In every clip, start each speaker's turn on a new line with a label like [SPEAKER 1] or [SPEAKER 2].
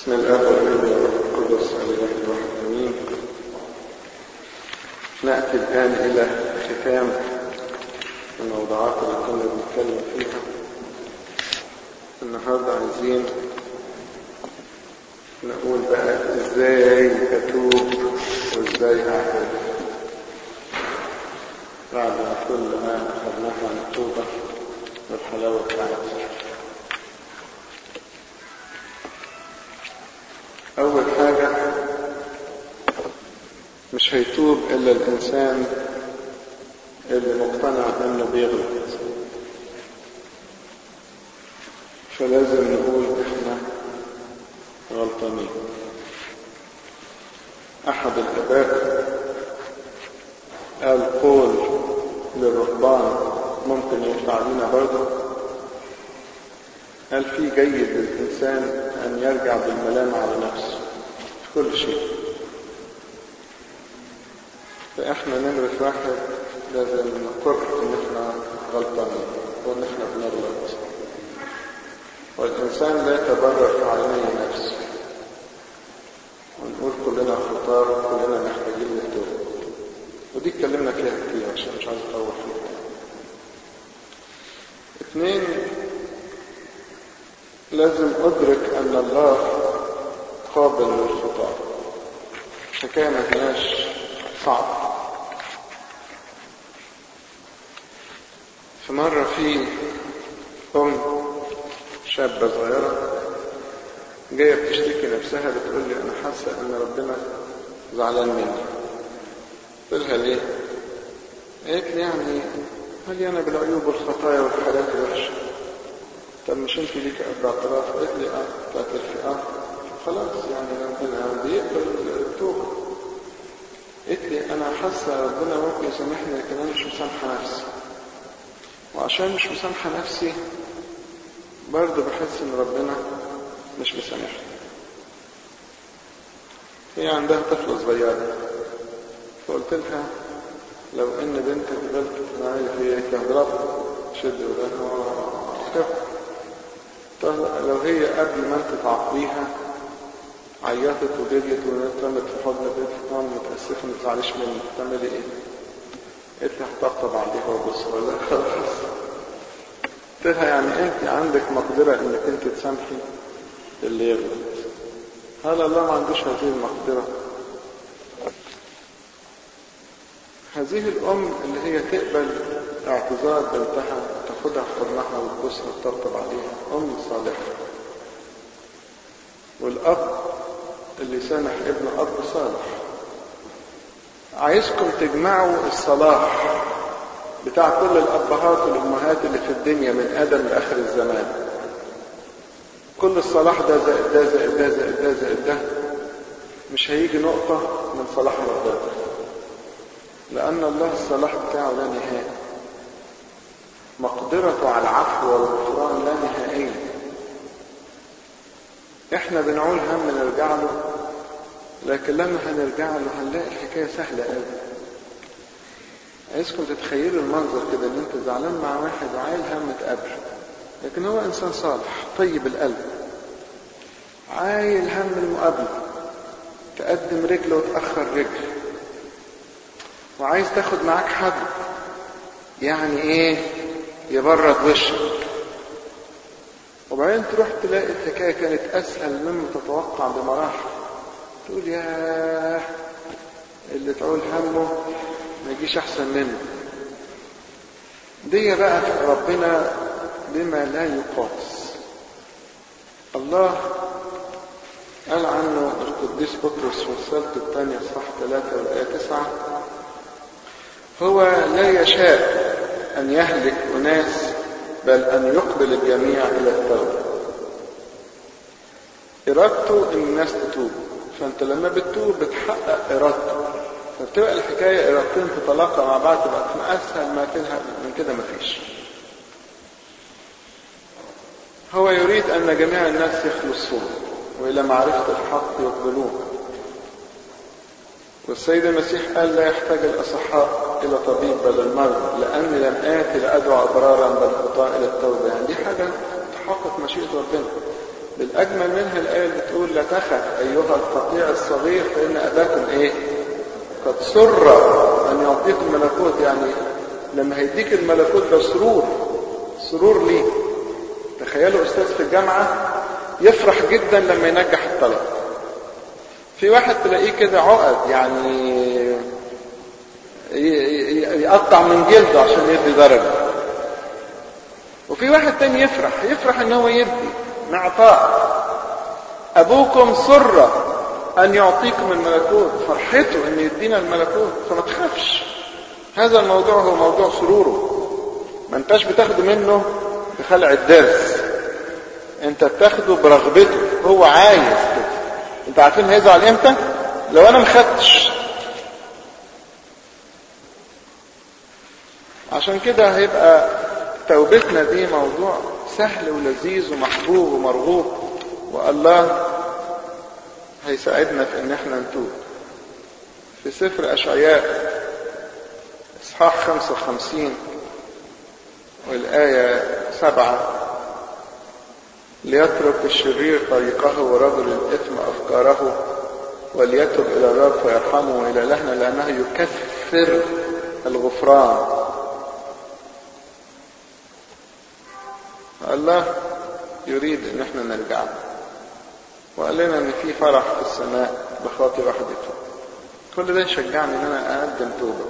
[SPEAKER 1] بسم الله والابن والروح القدس الاله الواحد امين ناتي الان الى ختام الموضوعات اللي كنا بنتكلم فيها النهارده عايزين نقول بقى ازاي اتوب وازاي اعتذر بعد ما كل ما اخذناه عن التوبه والحلاوه بتاعتها أول حاجة مش هيتوب إلا الإنسان اللي مقتنع إنه بيغلط فلازم نقول إحنا غلطانين أحد الآباء قال قول للرهبان ممكن ينفع لنا برضه قال في جيد للإنسان أن يرجع بالملام على نفسه في كل شيء فإحنا نمرة واحد لازم نقر إن إحنا غلطانين وإن إحنا بنغلط والإنسان لا يتبرر في عيني نفسه ونقول كلنا خطار كلنا محتاجين للتوبة ودي اتكلمنا فيها كتير عشان مش عايز أطول فيها اثنين لازم أدرك أن الله قابل للخطأ حكاية ما هياش صعبة في مرة في أم شابة صغيرة جاية بتشتكي نفسها بتقول لي أنا حاسة أن ربنا زعلان مني قلت لها ليه؟ قالت لي يعني هل أنا بالعيوب والخطايا والحاجات الوحشة طب مش انت ليك اب اعتراف قلت لي اه تعترفي اه خلاص يعني ربنا بيقبل التوبه قلت لي انا حاسه ربنا ممكن يسامحني لكن انا مش مسامحه نفسي وعشان مش مسامحه نفسي برضه بحس ان ربنا مش مسامحني هي عندها طفله صغيره فقلت لها لو ان بنتك غلطت معايا في هضربها شد ودانها لو هي قبل ما انت تعاقبيها عيطت وجريت ورمت في حضن بنتك وانا متاسفه ما تزعليش مني تعملي ايه؟ قلت لها هطبطب عليها وابص ولا خلاص قلت لها يعني انت عندك مقدره انك انت تسامحي اللي يغلط هل الله ما عندوش هذه المقدره؟ هذه الام اللي هي تقبل اعتذار بنتها تاخدها في حضنها وتبوسها وتطبطب عليها ام صالحه والاب اللي سامح ابنه اب صالح عايزكم تجمعوا الصلاح بتاع كل الابهات والامهات اللي في الدنيا من ادم لاخر الزمان كل الصلاح ده زائد ده زائد ده زائد ده زائد ده مش هيجي نقطة من صلاح ربنا لأن الله الصلاح بتاعه لا نهائي مقدرته على العفو والغفران لا نهائية احنا بنعول هم نرجع له لكن لما هنرجع له هنلاقي الحكاية سهلة قوي عايزكم تتخيلوا المنظر كده ان انت زعلان مع واحد وعايل هم تقابله لكن هو انسان صالح طيب القلب عايل هم المقابلة تقدم رجل وتأخر رجل وعايز تاخد معاك حد يعني ايه يبرد وشك وبعدين تروح تلاقي الحكاية كانت أسهل مما تتوقع بمراحل تقول يا اللي تعول همه ما يجيش أحسن منه دي بقى ربنا بما لا يقاس الله قال عنه القديس بطرس في رسالته الثانية صح ثلاثة والآية تسعة هو لا يشاء أن يهلك أناس بل أن يقبل الجميع إلى التوبة إرادته إن الناس تتوب فأنت لما بتتوب بتحقق إرادته فبتبقى الحكاية إرادتين تتلاقى مع بعض تبقى أسهل ما كده من كده مفيش هو يريد أن جميع الناس يخلصون وإلى معرفة الحق يقبلون والسيد المسيح قال لا يحتاج الأصحاء إلى طبيب بل المرضى لأني لم آتي لأدعو أبرارا بل خطاء إلى التوبة يعني دي حاجة تحقق مشيئة ربنا بالأجمل منها الآية اللي بتقول لا تخف أيها القطيع الصغير فإن أباكم إيه قد سر أن يعطيكم الملكوت يعني لما هيديك الملكوت ده سرور سرور ليه تخيلوا أستاذ في الجامعة يفرح جدا لما ينجح الطلب في واحد تلاقيه كده عقد يعني يقطع من جلده عشان يدي درجة وفي واحد تاني يفرح يفرح ان هو يدي معطاء ابوكم سر ان يعطيكم الملكوت فرحته ان يدينا الملكوت فما تخافش هذا الموضوع هو موضوع سروره ما انتش بتاخده منه بخلع الدرس انت بتاخده برغبته هو عايز كده انت عارفين هيزعل امتى لو انا مخدتش عشان كده هيبقى توبتنا دي موضوع سهل ولذيذ ومحبوب ومرغوب والله هيساعدنا في ان احنا نتوب في سفر اشعياء اصحاح 55 والآية سبعة ليترك الشرير طريقه ورجل الإثم أفكاره وليتب إلى الرب فيرحمه وإلى لهنا لأنه يكثر الغفران الله يريد ان احنا نرجع له وقال لنا ان في فرح في السماء بخاطر واحد يتوب كل ده يشجعني ان انا اقدم توبه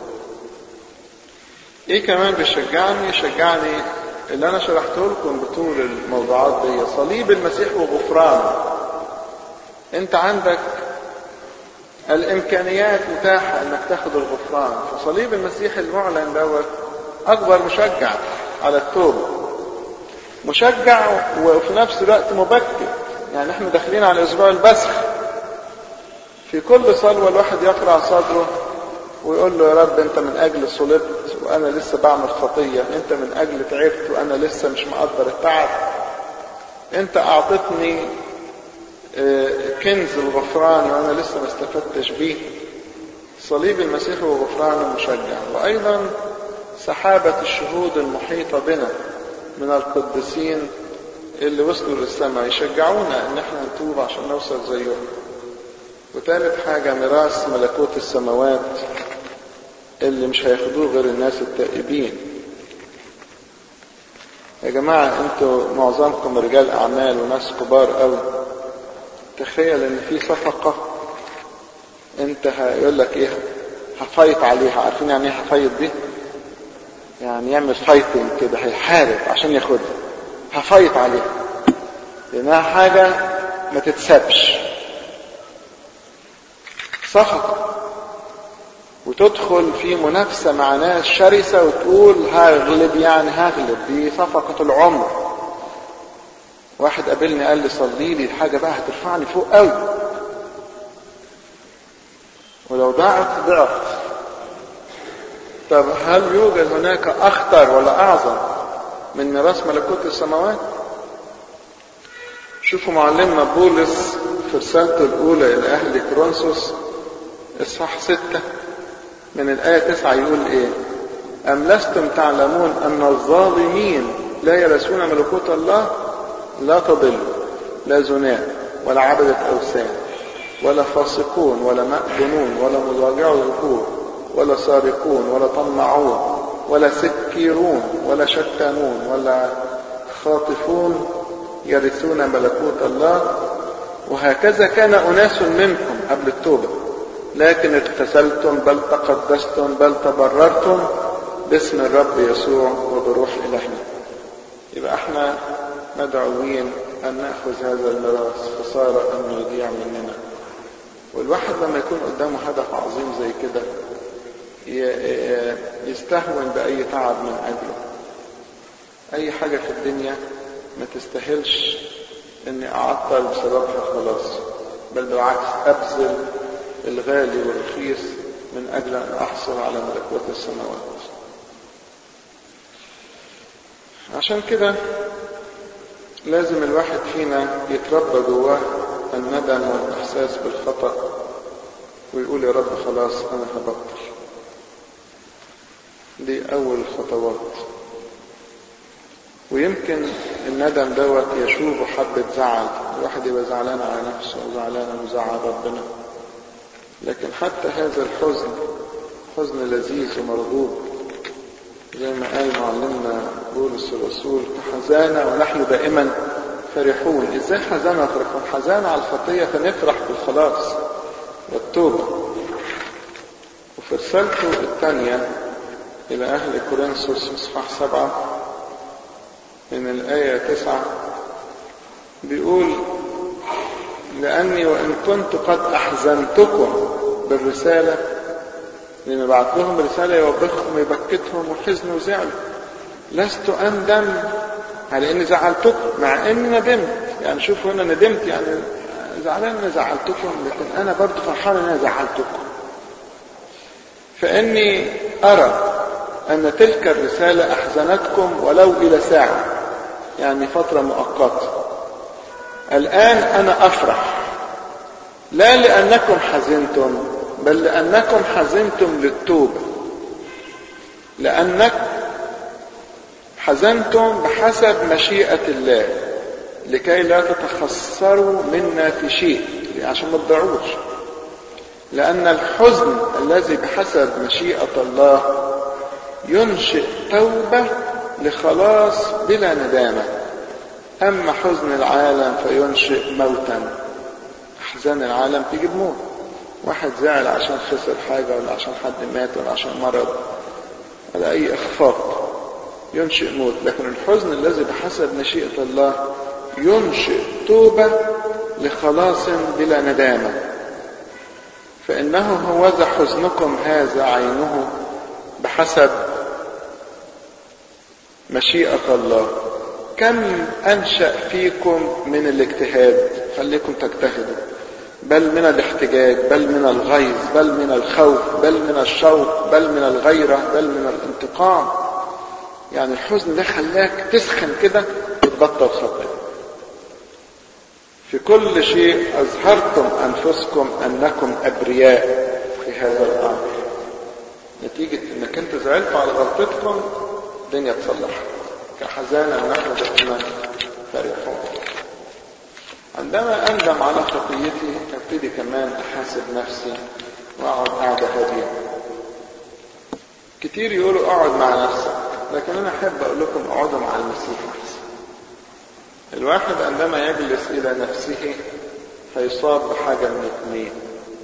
[SPEAKER 1] ايه كمان بيشجعني يشجعني اللي انا شرحته لكم بطول الموضوعات دي صليب المسيح وغفرانه انت عندك الامكانيات متاحه انك تاخد الغفران فصليب المسيح المعلن دوت اكبر مشجع على التوبه مشجع وفي نفس الوقت مبكر يعني احنا داخلين على اسبوع البسخ في كل صلوه الواحد يقرع صدره ويقول له يا رب انت من اجل صلبت وانا لسه بعمل خطيه انت من اجل تعبت وانا لسه مش مقدر التعب انت اعطتني كنز الغفران وانا لسه ما استفدتش بيه صليب المسيح وغفرانه مشجع وايضا سحابه الشهود المحيطه بنا من القديسين اللي وصلوا للسماء يشجعونا ان احنا نتوب عشان نوصل زيهم وثالث حاجة ميراث ملكوت السماوات اللي مش هياخدوه غير الناس التائبين يا جماعة انتوا معظمكم رجال اعمال وناس كبار قوي تخيل ان في صفقة انت هيقول لك ايه هفايت عليها عارفين يعني ايه هفايت دي يعني يعمل فايتنج كده هيحارب عشان ياخدها هفايت عليها لانها حاجة ما تتسابش صفقة وتدخل في منافسة مع ناس شرسة وتقول هغلب يعني هغلب دي صفقة العمر واحد قابلني قال لي صلي لي حاجة بقى هترفعني فوق قوي ولو ضاعت ضعت طب هل يوجد هناك أخطر ولا أعظم من ميراث ملكوت السماوات شوفوا معلمنا بولس في رسالته الأولى إلى أهل كرونسوس إصحاح ستة من الآية تسعة يقول إيه أم لستم تعلمون أن الظالمين لا يرثون ملكوت الله لا تضلوا لا زناء ولا عبدة أوثان ولا فاسقون ولا مأذنون ولا مضاجع ذكور ولا سارقون ولا طمعون ولا سكيرون ولا شتانون ولا خاطفون يرثون ملكوت الله وهكذا كان أناس منكم قبل التوبة لكن اغتسلتم بل تقدستم بل تبررتم باسم الرب يسوع وبروح إلهنا يبقى احنا مدعوين أن نأخذ هذا الميراث خسارة أن يضيع مننا والواحد لما يكون قدامه هدف عظيم زي كده يستهون بأي تعب من أجله أي حاجة في الدنيا ما تستاهلش إني أعطل بسببها خلاص بل بالعكس أبذل الغالي والرخيص من أجل أن أحصل على ملكوت السماوات عشان كده لازم الواحد فينا يتربى جواه الندم والإحساس بالخطأ ويقول يا رب خلاص أنا هبطل دي أول الخطوات ويمكن الندم دوت يشوبه حبة زعل الواحد يبقى زعلان على نفسه وزعلان وزعل ربنا لكن حتى هذا الحزن حزن لذيذ ومرغوب زي ما قال معلمنا بولس الرسول كحزانة ونحن دائما فرحون ازاي حزانة فرحون حزانة على الخطية فنفرح بالخلاص والتوبة وفي رسالته الثانية إلى أهل كورنثوس إصحاح سبعة من الآية تسعة بيقول لأني وإن كنت قد أحزنتكم بالرسالة لما بعت لهم رسالة يوبخهم ويبكتهم وحزن وزعل لست أندم على إني زعلتكم مع إني ندمت يعني شوفوا هنا ندمت يعني زعلان إني زعلتكم لكن أنا برضه فرحان إن أنا زعلتكم فإني أرى أن تلك الرسالة أحزنتكم ولو إلى ساعة يعني فترة مؤقتة الآن أنا أفرح لا لأنكم حزنتم بل لأنكم حزنتم للتوبة لأنك حزنتم بحسب مشيئة الله لكي لا تتخسروا منا في شيء عشان ما تضيعوش لأن الحزن الذي بحسب مشيئة الله ينشئ توبة لخلاص بلا ندامة أما حزن العالم فينشئ موتا أحزان العالم تجيب موت واحد زعل عشان خسر حاجة ولا عشان حد مات ولا عشان مرض ولا أي إخفاق ينشئ موت لكن الحزن الذي بحسب مشيئة الله ينشئ توبة لخلاص بلا ندامة فإنه هوذا حزنكم هذا عينه بحسب مشيئة الله كم أنشأ فيكم من الاجتهاد خليكم تجتهدوا بل من الاحتجاج بل من الغيظ بل من الخوف بل من الشوق بل من الغيرة بل من الانتقام يعني الحزن ده خلاك تسخن كده وتبطل خطأ في كل شيء أظهرتم أنفسكم أنكم أبرياء في هذا الأمر نتيجة أنك أنت زعلت على غلطتكم الدنيا تصلحت كحزانة ونحن دائما فرحون عندما أندم على خطيتي أبتدي كمان أحاسب نفسي وأقعد قاعدة هادية كتير يقولوا اقعد مع نفسك لكن أنا أحب أقول لكم اقعدوا مع المسيح أحسن الواحد عندما يجلس إلى نفسه فيصاب بحاجة من اثنين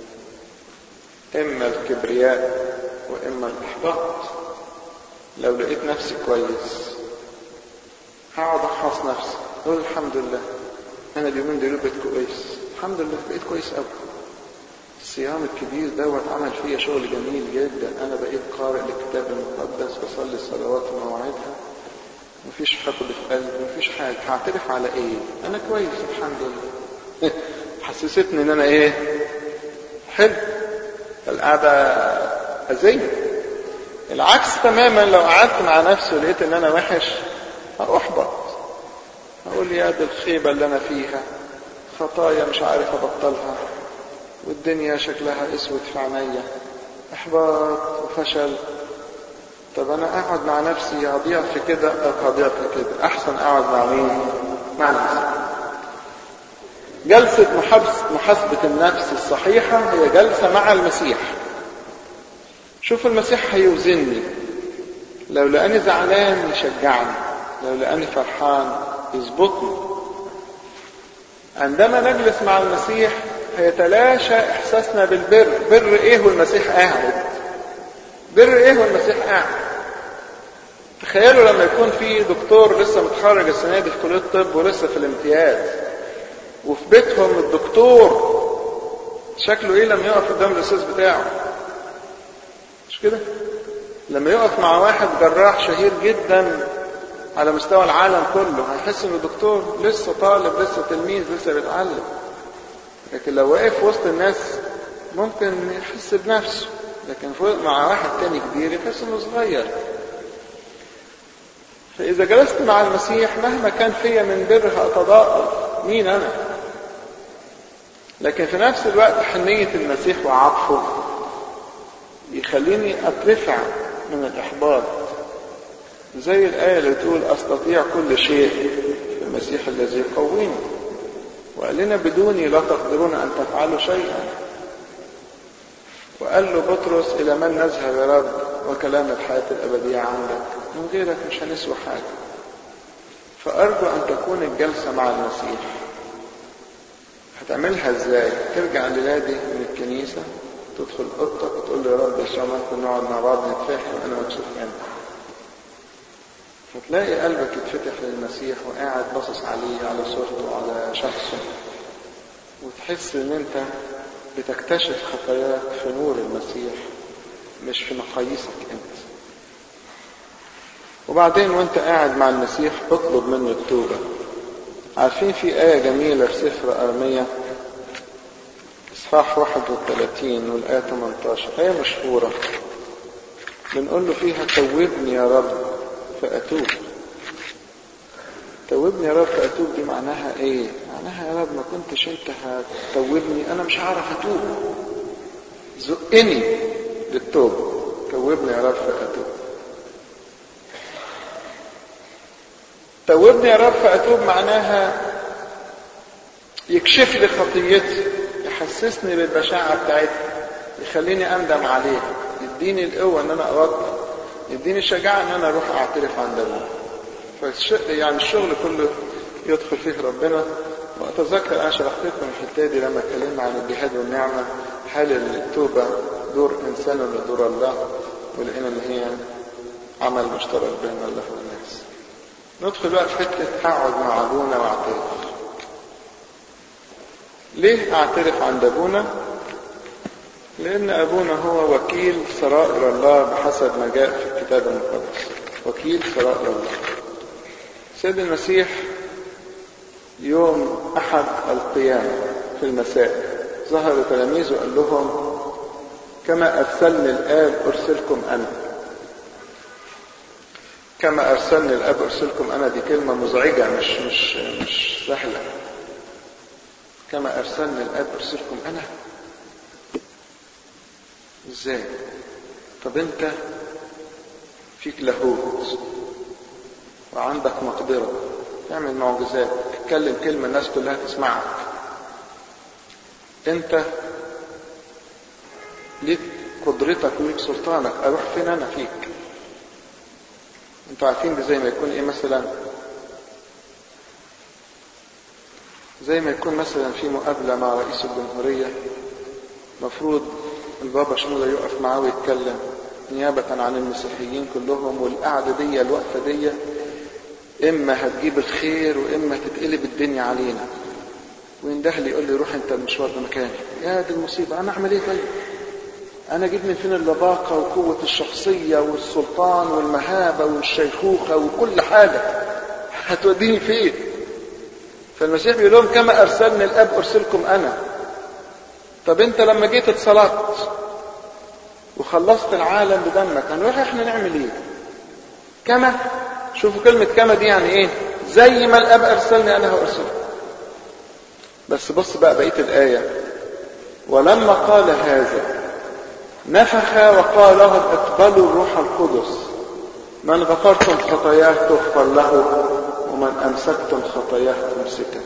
[SPEAKER 1] إما الكبرياء وإما الإحباط لو لقيت نفسي كويس هقعد أحفظ نفسي أقول الحمد لله أنا اليومين دول بقيت كويس الحمد لله بقيت كويس أوي الصيام الكبير دوت عمل فيا شغل جميل جدا أنا بقيت قارئ للكتاب المقدس بصلي الصلوات ومواعيدها مفيش حقد في قلبي مفيش حاجة هعترف على ايه انا كويس الحمد لله حسستني ان انا ايه حلو القعدة أذية العكس تماما لو قعدت مع نفسي ولقيت ان انا وحش هأحبط هقول يا دي الخيبة اللي انا فيها خطايا مش عارف ابطلها والدنيا شكلها اسود في عينيا احباط وفشل طب انا اقعد مع نفسي هضيع في كده او هضيع في كده احسن اقعد مع مين مع نفسي جلسة محاسبة النفس الصحيحة هي جلسة مع المسيح شوف المسيح هيوزني لو لقاني زعلان يشجعني لو لقاني فرحان يظبطني عندما نجلس مع المسيح هيتلاشى احساسنا بالبر بر ايه والمسيح قاعد بر ايه والمسيح قاعد تخيلوا لما يكون في دكتور لسه متخرج السنه دي في كليه الطب ولسه في الامتياز وفي بيتهم الدكتور شكله ايه لما يقف قدام الاستاذ بتاعه مش كده لما يقف مع واحد جراح شهير جدا على مستوى العالم كله هيحس انه دكتور لسه طالب لسه تلميذ لسه بيتعلم لكن لو وقف وسط الناس ممكن يحس بنفسه لكن مع واحد تاني كبير يحس انه صغير فإذا جلست مع المسيح مهما كان فيا من بر هأتضاءل مين أنا لكن في نفس الوقت حنية المسيح وعطفه يخليني أترفع من الإحباط زي الآية اللي تقول أستطيع كل شيء في المسيح الذي يقويني وقال لنا بدوني لا تقدرون أن تفعلوا شيئا وقال له بطرس إلى من نذهب يا رب وكلام الحياة الأبدية عندك من غيرك مش هنسوى حاجة فأرجو أن تكون الجلسة مع المسيح هتعملها ازاي ترجع لنادي من الكنيسة تدخل اوضتك وتقول له يا رب يسوع ممكن نقعد مع بعض نتفاهم انا مكسوف منك فتلاقي قلبك يتفتح للمسيح وقاعد باصص عليه على صورته على شخصه وتحس ان انت بتكتشف خطاياك في نور المسيح مش في مقاييسك انت وبعدين وانت قاعد مع المسيح اطلب منه التوبة عارفين في آية جميلة في سفر أرمية إصحاح 31 والآية 18 آية مشهورة بنقول له فيها توبني يا رب فأتوب توبني يا رب فأتوب دي معناها إيه؟ معناها يا رب ما كنتش أنت هتوبني أنا مش هعرف أتوب زقني للتوبة توبني يا رب فأتوب توبني يا رب فأتوب معناها يكشف لي خطيتي يحسسني بالبشاعة بتاعتها يخليني أندم عليها يديني القوة إن أنا أوضح يديني الشجاعة إن أنا أروح أعترف عند أبوه فالش... يعني الشغل كله يدخل فيه ربنا وأتذكر أنا شرحت لكم الحتة دي لما اتكلمنا عن الجهاد والنعمة هل التوبة دور إنسان ولا دور الله ولقينا إن هي عمل مشترك بين الله والناس ندخل بقى في حتة أقعد مع أبونا وأعترف ليه أعترف عند أبونا لأن أبونا هو وكيل سرائر الله بحسب ما جاء في الكتاب المقدس وكيل سرائر الله سيد المسيح يوم أحد القيامة في المساء ظهر لتلاميذه وقال لهم كما أرسلني الآب أرسلكم أنا كما أرسلني الأب أرسلكم أنا دي كلمة مزعجة مش مش مش سهلة كما أرسلني الأب أرسلكم أنا إزاي طب أنت فيك لاهوت وعندك مقدرة تعمل معجزات تتكلم كلمة الناس كلها تسمعك أنت ليك قدرتك وليك سلطانك أروح فين أنا فيك انتوا عارفين دي زي ما يكون ايه مثلا زي ما يكون مثلا في مقابلة مع رئيس الجمهورية مفروض البابا شنودة يقف معاه ويتكلم نيابة عن المسيحيين كلهم والقعدة دي الوقفة دي إما هتجيب الخير وإما تتقلب الدنيا علينا وينده لي يقول لي روح أنت المشوار ده مكاني يا دي المصيبة أنا أعمل إيه طيب؟ أنا أجيب من فين اللباقة وقوة الشخصية والسلطان والمهابة والشيخوخة وكل حاجة هتوديني فين؟ فالمسيح بيقول لهم كما أرسلني الأب أرسلكم أنا طب أنت لما جيت اتصلت وخلصت العالم بدمك هنروح احنا نعمل ايه؟ كما شوفوا كلمة كما دي يعني ايه؟ زي ما الأب أرسلني أنا هأرسلكم بس بص بقى بقية الآية ولما قال هذا نفخ وقال لهم اقبلوا الروح القدس من غفرتم خطاياه تغفر له ومن امسكتم خطاياه امسكت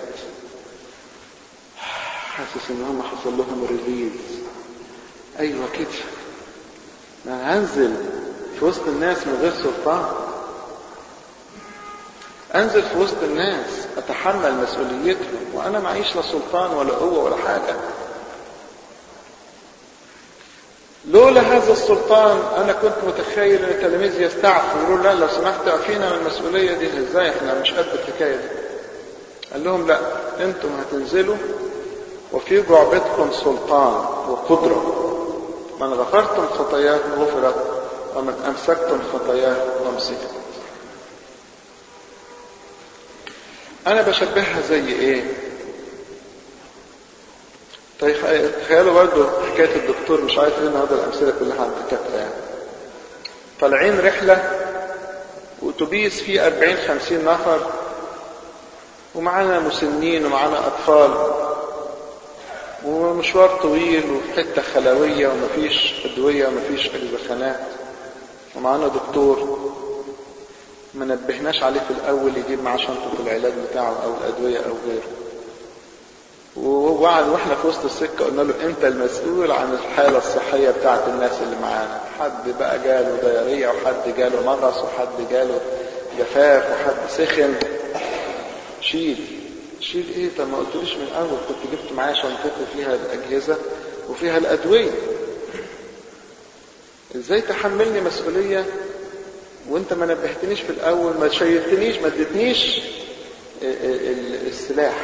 [SPEAKER 1] حاسس ان هم حصل لهم ريليز ايوه كده ما هنزل في وسط الناس من غير سلطان انزل في وسط الناس اتحمل مسؤوليتهم وانا معيش لا سلطان ولا قوه ولا حاجه لولا هذا السلطان انا كنت متخيل ان التلاميذ يستعفوا يقولوا لا لو سمحت اعفينا من المسؤوليه دي ازاي احنا مش قد الحكايه دي قال لهم لا انتم هتنزلوا وفي جعبتكم سلطان وقدره من غفرتم خطاياه غفرت ومن امسكتم خطاياه امسكت انا بشبهها زي ايه طيب تخيلوا برضه حكاية الدكتور مش عارف ليه النهارده الأمثلة كلها عن الدكاترة يعني. طالعين رحلة وأتوبيس فيه 40 50 نفر ومعانا مسنين ومعانا أطفال ومشوار طويل وفي حتة خلوية ومفيش أدوية ومفيش أجزخانات ومعانا دكتور ما نبهناش عليه في الأول يجيب معاه شنطة العلاج بتاعه أو الأدوية أو غيره ووعد واحنا في وسط السكة قلنا له انت المسؤول عن الحالة الصحية بتاعت الناس اللي معانا حد بقى جاله ديارية وحد جاله مغص وحد جاله جفاف وحد سخن شيل شيل ايه طب ما قلتليش من الاول كنت جبت معايا شنطتي فيها الاجهزة وفيها الادوية ازاي تحملني مسؤولية وانت ما نبهتنيش في الاول ما شيرتنيش ما اديتنيش السلاح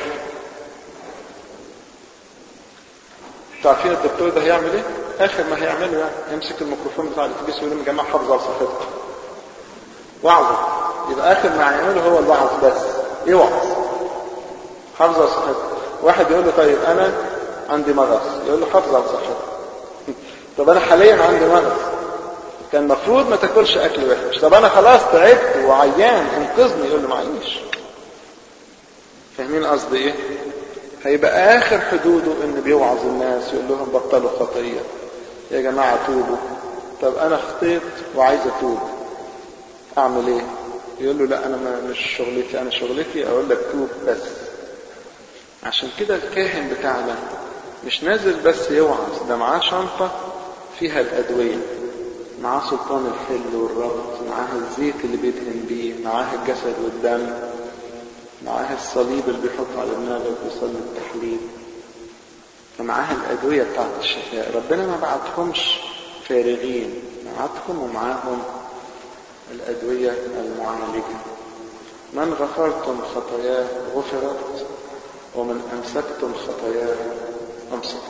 [SPEAKER 1] تعرفين الدكتور ده هيعمل ايه اخر ما هيعمله يعني يمسك الميكروفون بتاع الاتوبيس ويقول لهم يا جماعه حافظوا على صحتكم وعظه يبقى اخر ما هيعمله هو الوعظ بس ايه وعظ حافظوا على صحتكم واحد يقول له طيب انا عندي مرض يقول له حافظ على صحتك طب انا حاليا عندي مرض كان المفروض ما تاكلش اكل وحش طب انا خلاص تعبت وعيان انقذني يقول له معلش فاهمين قصدي ايه هيبقى اخر حدوده ان بيوعظ الناس يقول لهم بطلوا خطيه يا جماعه توبوا طب انا خطيت وعايز اتوب اعمل ايه يقول له لا انا ما مش شغلتي انا شغلتي اقول لك توب بس عشان كده الكاهن بتاعنا مش نازل بس يوعظ ده معاه شنطه فيها الادويه معاه سلطان الحل والربط معاه الزيت اللي بيدهن بيه معاه الجسد والدم معاه الصليب اللي بيحط على دماغه ويصلي التحليل فمعاها الأدوية بتاعت الشفاء ربنا ما بعتهمش فارغين بعتهم ومعاهم الأدوية المعالجة من غفرتم خطاياه غفرت ومن أمسكتم خطاياه أمسكت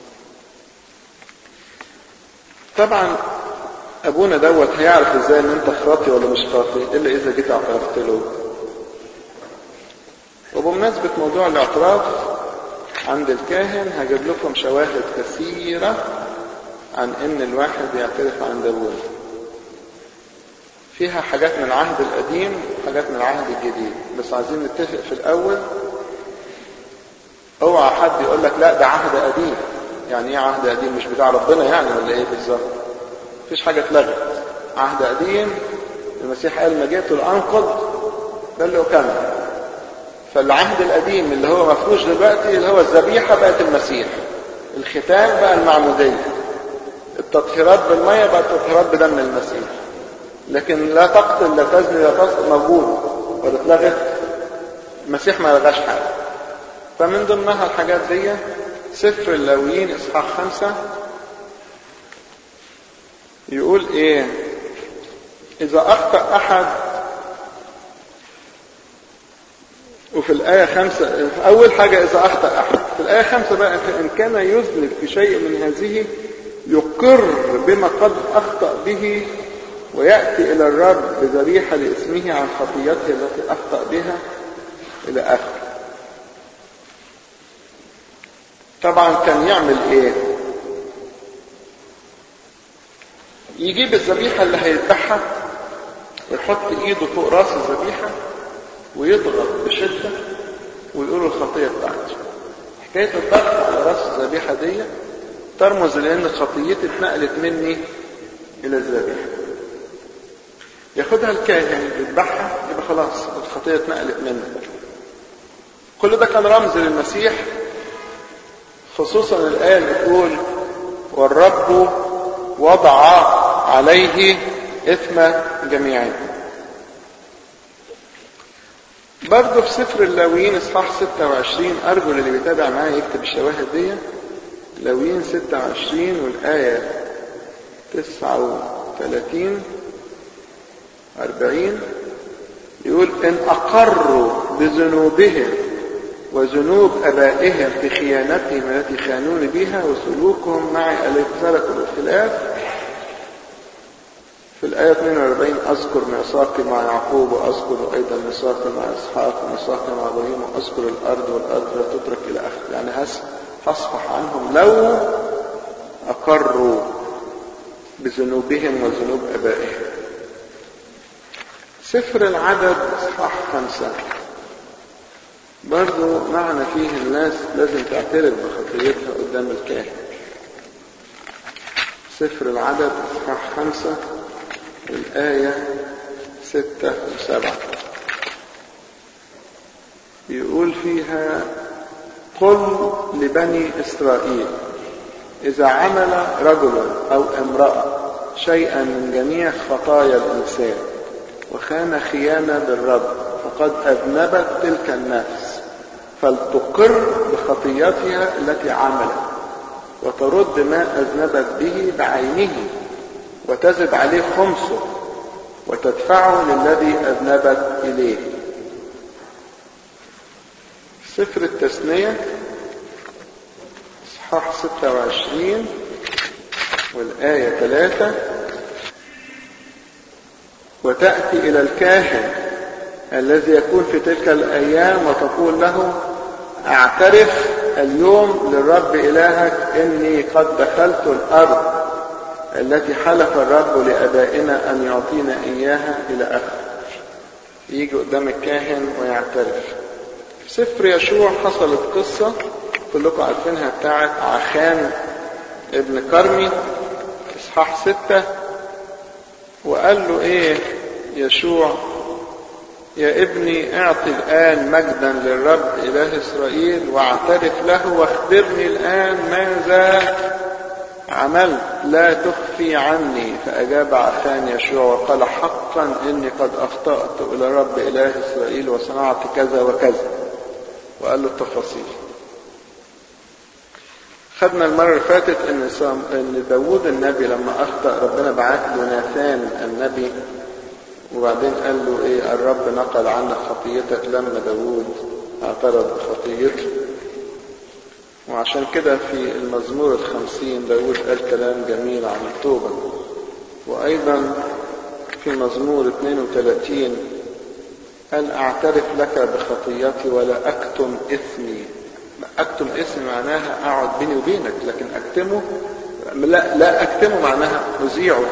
[SPEAKER 1] طبعا أبونا دوت هيعرف ازاي ان انت خاطي ولا مش خاطي الا اذا جيت اعترفت له وبمناسبة موضوع الاعتراف عند الكاهن هجيب لكم شواهد كثيرة عن ان الواحد يعترف عند ابوه فيها حاجات من العهد القديم وحاجات من العهد الجديد بس عايزين نتفق في الاول اوعى حد يقول لك لا ده عهد قديم يعني ايه عهد قديم مش بتاع ربنا يعني ولا ايه بالظبط مفيش حاجه اتلغت عهد قديم المسيح قال ما جئت لانقض بل اكمل فالعهد القديم اللي هو مفروش دلوقتي اللي هو الذبيحه بقت المسيح الختان بقى المعموديه التطهيرات بالميه بقت تطهيرات بدم المسيح لكن لا تقتل لا تزني لا تسقط موجود ولا اتلغت المسيح ما لغاش حاجه فمن ضمنها الحاجات دي سفر اللاويين اصحاح خمسة يقول ايه اذا اخطأ احد وفي الآية خمسة أول حاجة إذا أخطأ أحد في الآية خمسة بقى فإن كان يذنب في شيء من هذه يقر بما قد أخطأ به ويأتي إلى الرب بذبيحة لاسمه عن خطيته التي أخطأ بها إلى آخر طبعا كان يعمل إيه يجيب الذبيحة اللي هيذبحها ويحط إيده فوق رأس الذبيحة ويضغط بشدة ويقول الخطية بتاعته حكاية الضغط على رأس الذبيحة دي ترمز لأن خطيتي اتنقلت مني إلى الذبيحة ياخدها الكاهن يذبحها يبقى خلاص الخطية اتنقلت منه كل ده كان رمز للمسيح خصوصا الآية اللي بتقول والرب وضع عليه إثم جميعهم برضه في سفر اللاويين اصحاح 26 ارجو اللي بيتابع معايا يكتب الشواهد دي لاويين 26 والايه 39 40 يقول ان اقروا بذنوبهم وذنوب ابائهم في خيانتهم التي خانوني بها وسلوكهم معي الذي سلكوا الاختلاف في الآية 42 أذكر ميثاقي مع يعقوب وأذكر أيضا ميثاقي مع إسحاق وميثاقي مع إبراهيم وأذكر الأرض والأرض لا تترك إلى آخر يعني هصفح عنهم لو أقروا بذنوبهم وذنوب أبائهم سفر العدد إصحاح خمسة برضو معنى فيه الناس لازم تعترف بخطيتها قدام الكاهن سفر العدد إصحاح خمسة الآية ستة وسبعة يقول فيها قل لبني إسرائيل إذا عمل رجل أو امرأة شيئا من جميع خطايا الإنسان وكان خيانة بالرب فقد أذنبت تلك النفس فلتقر بخطيتها التي عملت وترد ما أذنبت به بعينه وتزد عليه خمسه وتدفعه للذي أذنبت إليه سفر التثنية إصحاح 26 والآية 3 وتأتي إلى الكاهن الذي يكون في تلك الأيام وتقول له اعترف اليوم للرب إلهك إني قد دخلت الأرض التي حلف الرب لأبائنا أن يعطينا إياها إلى آخر يجي قدام الكاهن ويعترف في سفر يشوع حصلت قصة كلكم عارفينها بتاعت عخان ابن كرمي إصحاح ستة وقال له إيه يشوع يا ابني اعطي الآن مجدا للرب إله إسرائيل واعترف له واخبرني الآن ماذا عملت لا تخفي عني فأجاب عخان يشوع وقال حقا إني قد أخطأت إلى رب إله إسرائيل وصنعت كذا وكذا وقال له التفاصيل خدنا المرة اللي فاتت إن إن داوود النبي لما أخطأ ربنا بعت له ناثان النبي وبعدين قال له إيه الرب نقل عنك خطيتك لما داوود اعترض بخطيته وعشان كده في المزمور الخمسين داود قال كلام جميل عن التوبة وأيضا في مزمور 32 قال أعترف لك بخطيتي ولا أكتم إثمي أكتم إثمي معناها أقعد بيني وبينك لكن أكتمه لا, لا أكتمه معناها أذيعه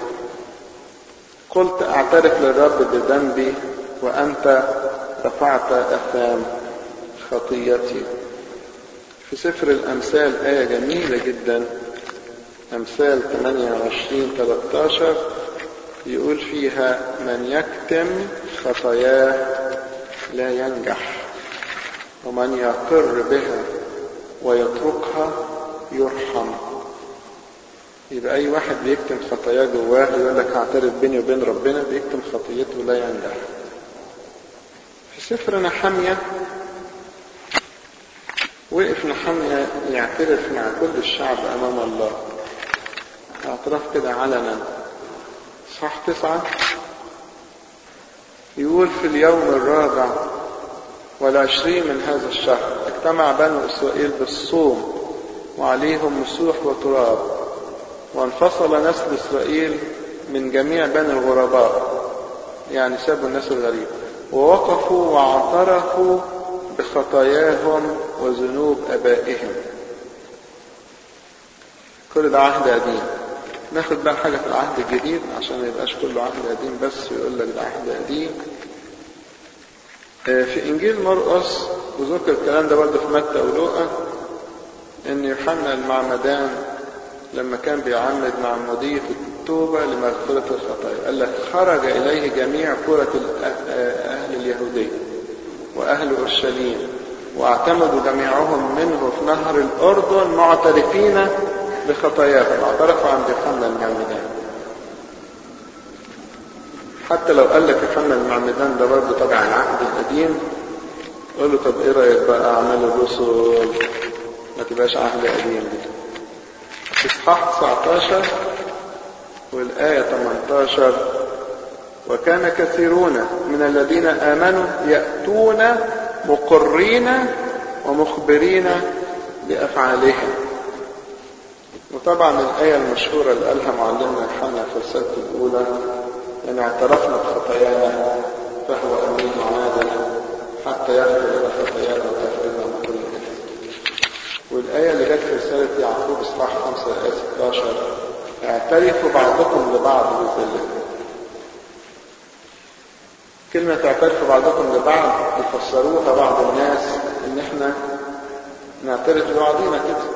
[SPEAKER 1] قلت أعترف للرب بذنبي وأنت رفعت أثام خطيتي في سفر الأمثال آية جميلة جدا أمثال 28 13 يقول فيها من يكتم خطاياه لا ينجح ومن يقر بها ويتركها يرحم يبقى أي واحد بيكتم خطاياه جواه يقول لك هعترف بيني وبين ربنا بيكتم خطيته لا ينجح في سفر نحمية وقف نحمية يعترف مع كل الشعب أمام الله اعتراف كده علنا صح تسعة يقول في اليوم الرابع والعشرين من هذا الشهر اجتمع بنو إسرائيل بالصوم وعليهم مسوح وتراب وانفصل نسل إسرائيل من جميع بني الغرباء يعني سابوا الناس الغريب ووقفوا واعترفوا بخطاياهم وذنوب أبائهم كل ده عهد قديم ناخد بقى حاجة في العهد الجديد عشان ما يبقاش كله عهد قديم بس ويقول لك ده عهد قديم في إنجيل مرقس وذكر الكلام ده برضه في متى ولوقا إن يوحنا المعمدان لما كان بيعمد معمودية التوبة لمغفرة الخطايا قال لك خرج إليه جميع كرة أهل اليهودية وأهل أورشليم واعتمدوا جميعهم منه في نهر الأردن معترفين بخطاياهم اعترفوا عند يوحنا المعمدان حتى لو قال لك يوحنا المعمدان ده برضه تبع العهد القديم قول له طب ايه رايك بقى اعمال الرسل ما تبقاش عهد قديم دي اصحاح 19 والايه 18 وكان كثيرون من الذين امنوا ياتون مقرين ومخبرين بافعالهم وطبعا الآية المشهورة اللي قالها معلمنا يوحنا في الرسالة الأولى إن اعترفنا بخطايانا فهو أمين وعادل حتى يغفر لنا خطايانا وتغفرنا من كل إثم. والآية اللي جت في رسالة يعقوب إصحاح 5 آية 16 اعترفوا بعضكم لبعض بذلك. كلمة اعترفوا بعضكم لبعض يفسروها بعض الناس إن إحنا نعترف لبعضينا كده.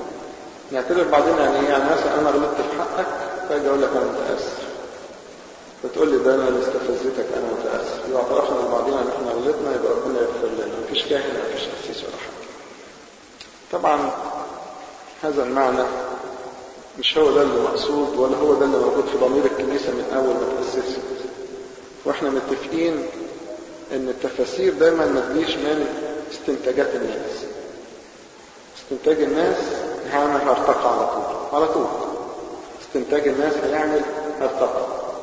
[SPEAKER 1] نعترف بعضنا يعني ايه يعني مثلا انا غلطت في حقك فاجي اقول لك انا متاسف فتقول لي ده انا اللي استفزتك انا متاسف لو اعترفنا لبعضنا ان احنا غلطنا يبقى ربنا يغفر لنا مفيش كاهن مفيش قسيس ولا حاجه طبعا هذا المعنى مش هو ده اللي مقصود ولا هو ده اللي موجود في ضمير الكنيسه من اول ما تاسست واحنا متفقين ان التفاسير دايما ما تجيش من استنتاجات الناس استنتاج الناس هيعمل هرطقة على طول على طول استنتاج الناس هيعمل هرطقة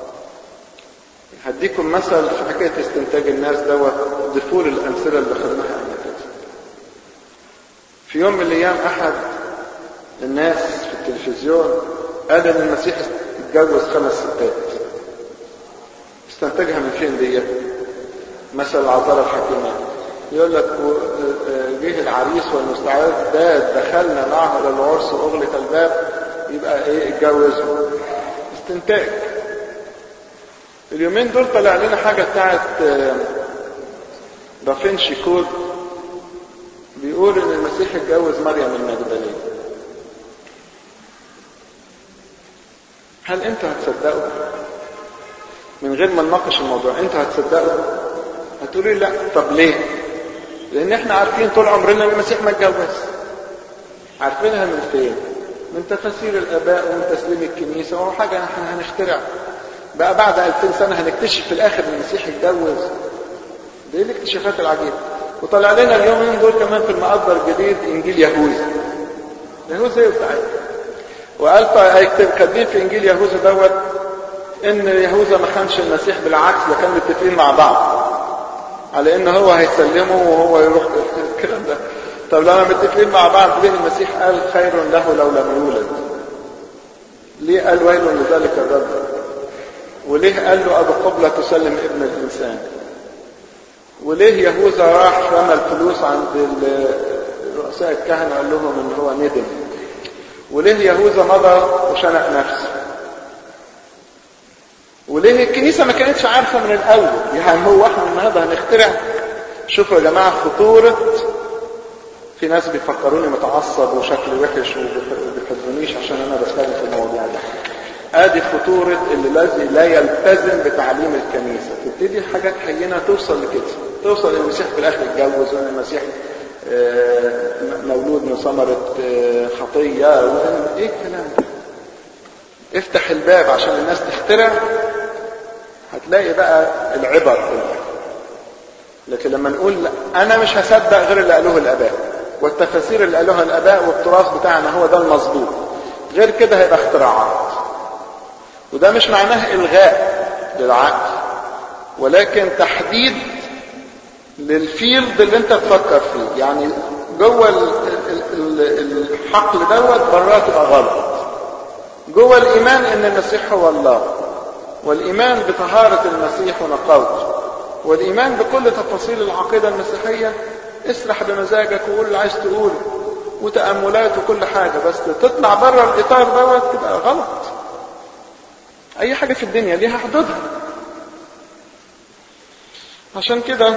[SPEAKER 1] هديكم مثل في حكاية استنتاج الناس دوت دفول الأمثلة اللي خدناها قبل كده في يوم من الأيام أحد الناس في التلفزيون قال إن المسيح اتجوز خمس ستات استنتجها من فين دي مثل العذارى الحكيمات يقول لك جه العريس والمستعد ده دخلنا معه الى العرس واغلق الباب يبقى ايه اتجوزوا استنتاج اليومين دول طلع لنا حاجه بتاعت دافنشي كود بيقول ان المسيح اتجوز مريم المجدليه هل انتوا هتصدقوا من غير ما نناقش الموضوع انتوا هتصدقوا هتقولوا لا طب ليه لان احنا عارفين طول عمرنا ان المسيح ما اتجوز عارفينها من فين من تفاسير الاباء ومن تسليم الكنيسه وهو حاجه احنا هنخترع بقى بعد 2000 سنه هنكتشف في الاخر ان المسيح اتجوز دي الاكتشافات العجيبه وطلع لنا اليومين دول كمان في المقدر الجديد انجيل يهوذا يهوذا ايه بتاعتنا وقال هيكتب كاتبين في انجيل يهوذا دوت ان يهوذا ما خانش المسيح بالعكس ده كانوا متفقين مع بعض على ان هو هيسلمه وهو يروح الكلام ده طب لما متفقين مع بعض ليه المسيح قال خير له لو لم يولد ليه قال ويل لذلك الرجل وليه قال له ابو قبلة تسلم ابن الانسان وليه يهوذا راح رمى الفلوس عند رؤساء الكهنة قال لهم ان هو ندم وليه يهوذا مضى وشنق نفسه وليه الكنيسة ما كانتش عارفة من الأول يعني هو احنا النهارده هنخترع شوفوا يا جماعة خطورة في ناس بيفكروني متعصب وشكلي وحش وما بيحبونيش عشان انا بتكلم في المواضيع ده ادي خطورة اللي الذي لا يلتزم بتعليم الكنيسة تبتدي حاجات حينة توصل لكده توصل المسيح في الاخر يتجوز وان المسيح مولود من ثمرة خطية ايه الكلام ده افتح الباب عشان الناس تخترع هتلاقي بقى العبر كلها لكن لما نقول لا انا مش هصدق غير اللي قالوه الاباء والتفاسير اللي قالوها الاباء والتراث بتاعنا هو ده المظبوط غير كده هيبقى اختراعات وده مش معناه الغاء للعقل ولكن تحديد للفيلد اللي انت تفكر فيه يعني جوه الحقل دوت براه تبقى غلط جوه الايمان ان المسيح هو الله والايمان بطهاره المسيح ونقاوته والايمان بكل تفاصيل العقيده المسيحيه اسرح بمزاجك وقول اللي عايز تقوله وتاملات وكل حاجه بس تطلع بره الاطار دوت تبقى غلط اي حاجه في الدنيا ليها حدودها عشان كده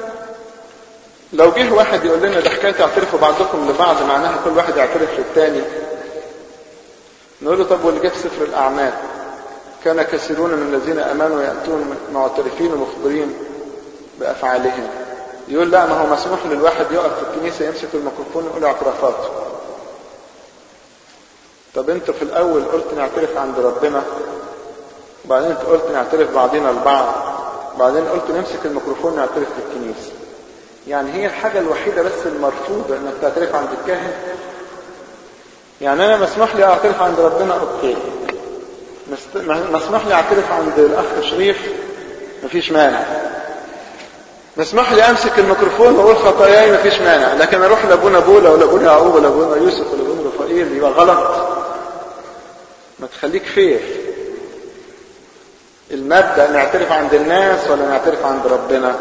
[SPEAKER 1] لو جه واحد يقول لنا ده حكايه تعترفوا بعضكم لبعض معناها كل واحد يعترف للتاني نقول له طب واللي جه في سفر الاعمال كان كثيرون من الذين امنوا ياتون معترفين ومخبرين بافعالهم يقول لا ما هو مسموح للواحد يقف في الكنيسه يمسك الميكروفون ويقول اعترافاته طب انت في الاول قلت نعترف عند ربنا وبعدين انت قلت نعترف بعضنا البعض بعدين قلت نمسك الميكروفون نعترف في الكنيسه يعني هي الحاجة الوحيدة بس المرفوضة انك تعترف عند الكاهن يعني انا مسموح لي اعترف عند ربنا اوكي مسموح لي اعترف عند الاخ شريف مفيش مانع مسموح لي امسك الميكروفون واقول خطاياي مفيش مانع لكن اروح لابونا بولا ولا ابونا يعقوب ولا ابونا يوسف ولا ابونا رفائيل يبقى غلط ما تخليك فير المبدا نعترف عند الناس ولا نعترف عند ربنا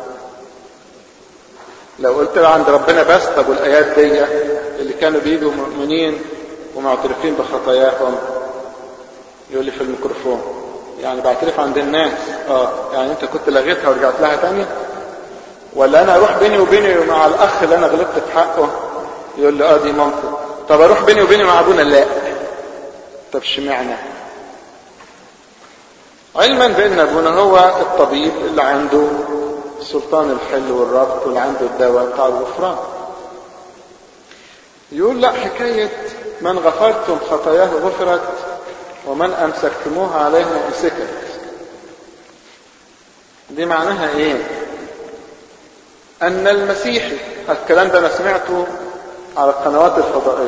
[SPEAKER 1] لو قلت له عند ربنا بس طب والايات دي اللي كانوا بيجوا مؤمنين ومعترفين بخطاياهم يقول لي في الميكروفون يعني بعترف عند الناس اه يعني انت كنت لغيتها ورجعت لها تاني ولا انا اروح بيني وبيني مع الاخ اللي انا غلطت في حقه يقول لي اه دي ممكن طب اروح بيني وبيني مع ابونا لا طب اشمعنى علما بان ابونا هو الطبيب اللي عنده سلطان الحل والربط واللي عنده الدواء بتاع الغفران يقول لا حكاية من غفرتم خطاياه غفرت ومن أمسكتموها عليه أمسكت دي معناها إيه أن المسيحي الكلام ده أنا سمعته على القنوات الفضائية